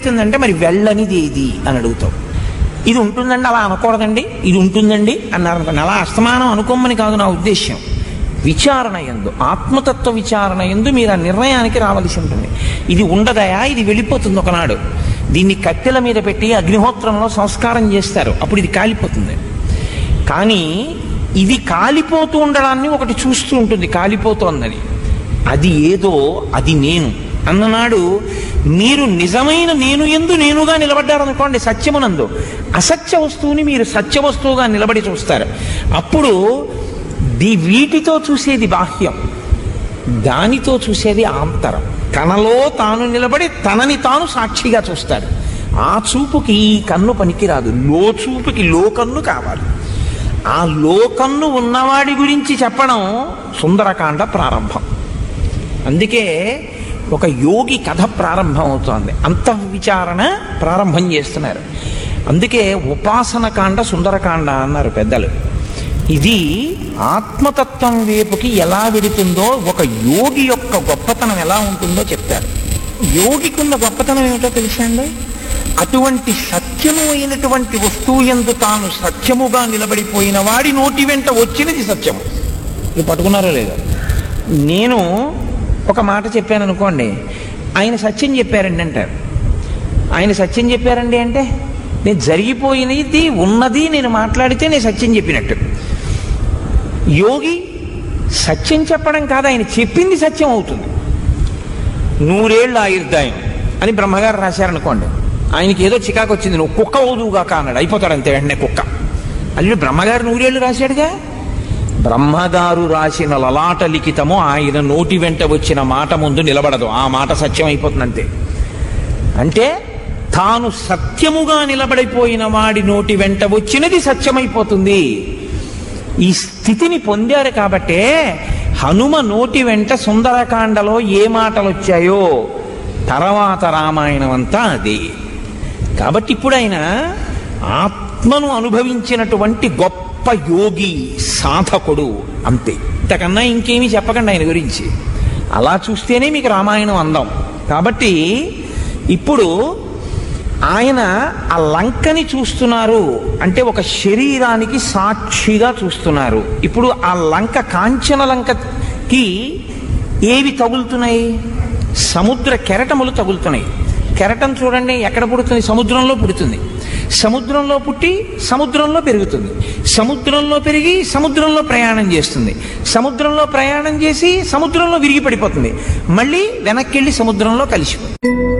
వెడుతుందంటే మరి వెళ్ళనిది ఏది అని అడుగుతావు ఇది ఉంటుందండి అలా అనకూడదండి ఇది ఉంటుందండి అన్నారు అనుకోండి అలా అస్తమానం అనుకోమని కాదు నా ఉద్దేశ్యం విచారణ ఎందు ఆత్మతత్వ విచారణ ఎందు మీరు ఆ నిర్ణయానికి రావలసి ఉంటుంది ఇది ఉండదయా ఇది వెళ్ళిపోతుంది ఒకనాడు దీన్ని కట్టెల మీద పెట్టి అగ్నిహోత్రంలో సంస్కారం చేస్తారు అప్పుడు ఇది కాలిపోతుంది కానీ ఇది కాలిపోతూ ఉండడాన్ని ఒకటి చూస్తూ ఉంటుంది కాలిపోతోందని అది ఏదో అది నేను అన్ననాడు మీరు నిజమైన నేను ఎందు నేనుగా నిలబడ్డారనుకోండి సత్యమునందు అసత్య వస్తువుని మీరు సత్య వస్తువుగా నిలబడి చూస్తారు అప్పుడు ది వీటితో చూసేది బాహ్యం దానితో చూసేది ఆంతరం తనలో తాను నిలబడి తనని తాను సాక్షిగా చూస్తాడు ఆ చూపుకి ఈ కన్ను పనికిరాదు లో చూపుకి లో కన్ను కావాలి ఆ లో కన్ను ఉన్నవాడి గురించి చెప్పడం సుందరకాండ ప్రారంభం అందుకే ఒక యోగి కథ ప్రారంభం అవుతోంది అంతః విచారణ ప్రారంభం చేస్తున్నారు అందుకే ఉపాసన కాండ సుందరకాండ అన్నారు పెద్దలు ఇది ఆత్మతత్వం వైపుకి ఎలా వెడుతుందో ఒక యోగి యొక్క గొప్పతనం ఎలా ఉంటుందో చెప్తారు యోగికున్న గొప్పతనం ఏమిటో తెలుసా అండి అటువంటి సత్యము అయినటువంటి వస్తువు ఎందు తాను సత్యముగా నిలబడిపోయిన వాడి నోటి వెంట వచ్చినది సత్యము ఇది పట్టుకున్నారో లేదో నేను ఒక మాట చెప్పాను అనుకోండి ఆయన సత్యం చెప్పారండి అంటారు ఆయన సత్యం చెప్పారండి అంటే నేను జరిగిపోయినది ఉన్నది నేను మాట్లాడితే నేను సత్యం చెప్పినట్టు యోగి సత్యం చెప్పడం కాదు ఆయన చెప్పింది సత్యం అవుతుంది నూరేళ్ళు ఆయుర్దాయం అని బ్రహ్మగారు రాశారనుకోండి ఆయనకి ఏదో చికాకు వచ్చింది నువ్వు కుక్క అవుదువుగా అన్నాడు అయిపోతాడు అంతే వెంటనే కుక్క అల్లుడు బ్రహ్మగారు నూరేళ్ళు రాశాడుగా బ్రహ్మగారు రాసిన లలాట లిఖితము ఆయన నోటి వెంట వచ్చిన మాట ముందు నిలబడదు ఆ మాట సత్యం అయిపోతుంది అంతే అంటే తాను సత్యముగా నిలబడిపోయిన వాడి నోటి వెంట వచ్చినది సత్యమైపోతుంది ఈ స్థితిని పొందారు కాబట్టే హనుమ నోటి వెంట సుందరకాండలో ఏ మాటలు వచ్చాయో తర్వాత రామాయణం అంతా అదే కాబట్టి ఇప్పుడు ఆయన ఆత్మను అనుభవించినటువంటి గొప్ప యోగి సాధకుడు అంతే ఇంతకన్నా ఇంకేమీ చెప్పకండి ఆయన గురించి అలా చూస్తేనే మీకు రామాయణం అందం కాబట్టి ఇప్పుడు ఆయన ఆ లంకని చూస్తున్నారు అంటే ఒక శరీరానికి సాక్షిగా చూస్తున్నారు ఇప్పుడు ఆ లంక కాంచన లంకకి ఏవి తగులుతున్నాయి సముద్ర కెరటములు తగులుతున్నాయి కెరటం చూడండి ఎక్కడ పుడుతుంది సముద్రంలో పుడుతుంది సముద్రంలో పుట్టి సముద్రంలో పెరుగుతుంది సముద్రంలో పెరిగి సముద్రంలో ప్రయాణం చేస్తుంది సముద్రంలో ప్రయాణం చేసి సముద్రంలో విరిగి పడిపోతుంది మళ్ళీ వెనక్కి వెళ్ళి సముద్రంలో కలిసిపోతుంది